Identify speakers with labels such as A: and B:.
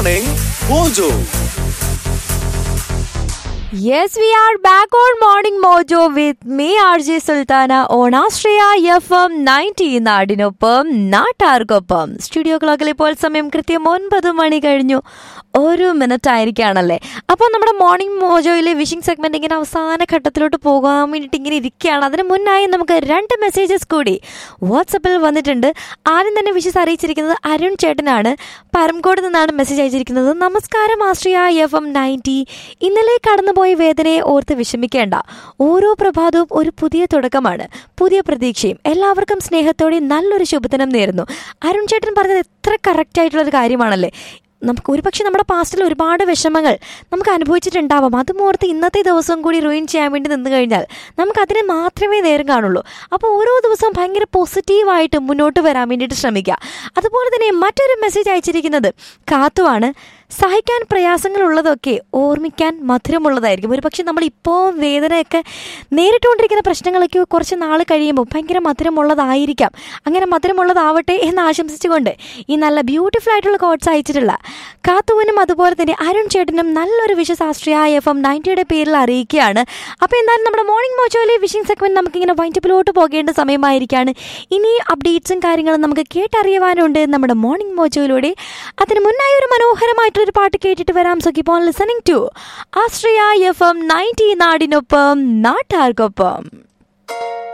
A: Morning Mojo.
B: Yes, we are back on Morning Mojo with me, RJ Sultana, on Astraya FM 90 നാടിനൊപ്പം നാട്ടാർക്കൊപ്പം studio ക്ലോക്കിൽ ഇപ്പോൾ സമയം കൃത്യം ഒൻപത് മണി കഴിഞ്ഞു ഒരു മിനിറ്റ് ആയിരിക്കുകയാണല്ലേ അപ്പോൾ നമ്മുടെ മോർണിംഗ് മോജോയിലെ വിഷിംഗ് സെഗ്മെന്റ് ഇങ്ങനെ അവസാന ഘട്ടത്തിലോട്ട് പോകാൻ വേണ്ടിയിട്ട് ഇങ്ങനെ ഇരിക്കുകയാണ് അതിന് മുന്നായി നമുക്ക് രണ്ട് മെസ്സേജസ് കൂടി വാട്സപ്പിൽ വന്നിട്ടുണ്ട് ആദ്യം തന്നെ വിഷസ് അറിയിച്ചിരിക്കുന്നത് അരുൺ ചേട്ടനാണ് പരംകോട് നിന്നാണ് മെസ്സേജ് അയച്ചിരിക്കുന്നത് നമസ്കാരം ആശ്രിയ എഫ് എം നയൻറ്റി ഇന്നലെ കടന്നുപോയ വേദനയെ ഓർത്ത് വിഷമിക്കേണ്ട ഓരോ പ്രഭാതവും ഒരു പുതിയ തുടക്കമാണ് പുതിയ പ്രതീക്ഷയും എല്ലാവർക്കും സ്നേഹത്തോടെ നല്ലൊരു ശുഭദിനം നേരുന്നു അരുൺ ചേട്ടൻ പറഞ്ഞത് എത്ര കറക്റ്റ് ആയിട്ടുള്ള ഒരു കാര്യമാണല്ലേ നമുക്ക് ഒരുപക്ഷെ നമ്മുടെ പാസ്റ്റിൽ ഒരുപാട് വിഷമങ്ങൾ നമുക്ക് അനുഭവിച്ചിട്ടുണ്ടാവാം അതും ഓർത്ത് ഇന്നത്തെ ദിവസം കൂടി റൂയിൻ ചെയ്യാൻ വേണ്ടി നിന്ന് കഴിഞ്ഞാൽ നമുക്ക് അതിന് മാത്രമേ നേരം കാണുള്ളൂ അപ്പോൾ ഓരോ ദിവസവും ഭയങ്കര പോസിറ്റീവായിട്ട് മുന്നോട്ട് വരാൻ വേണ്ടിയിട്ട് ശ്രമിക്കുക അതുപോലെ തന്നെ മറ്റൊരു മെസ്സേജ് അയച്ചിരിക്കുന്നത് കാത്തുവാണ് സഹിക്കാൻ പ്രയാസങ്ങളുള്ളതൊക്കെ ഓർമ്മിക്കാൻ മധുരമുള്ളതായിരിക്കും ഒരു പക്ഷെ നമ്മൾ ഇപ്പോൾ വേദനയൊക്കെ നേരിട്ടുകൊണ്ടിരിക്കുന്ന പ്രശ്നങ്ങളൊക്കെ കുറച്ച് നാൾ കഴിയുമ്പോൾ ഭയങ്കര മധുരമുള്ളതായിരിക്കാം അങ്ങനെ മധുരമുള്ളതാവട്ടെ എന്ന് ആശംസിച്ചുകൊണ്ട് ഈ നല്ല ബ്യൂട്ടിഫുൾ ആയിട്ടുള്ള കോട്ട്സ് അയച്ചിട്ടുള്ള കാത്തുവിനും അതുപോലെ തന്നെ അരുൺ ചേട്ടനും നല്ലൊരു വിശ്വശാസ്ത്രീയ എഫ് എം നയൻറ്റിയുടെ പേരിൽ അറിയിക്കുകയാണ് അപ്പോൾ എന്തായാലും നമ്മുടെ മോർണിംഗ് മോച്ചോയിലെ വിഷിംഗ് സെഗ്മെന്റ് നമുക്കിങ്ങനെ വൈൻറ്റപ്പിലോട്ട് പോകേണ്ട സമയമായിരിക്കാണ് ഇനി അപ്ഡേറ്റ്സും കാര്യങ്ങളും നമുക്ക് കേട്ടറിയുവാനുണ്ട് നമ്മുടെ മോർണിംഗ് മോച്ചോയിലൂടെ അതിന് മുന്നായി ഒരു മനോഹരമായിട്ടുള്ളൊരു പാട്ട് കേട്ടിട്ട് വരാം so keep on listening to ആസ്ട്രിയ എഫ് എം നയൻറ്റി നാടിനൊപ്പം നാട്ടാർക്കൊപ്പം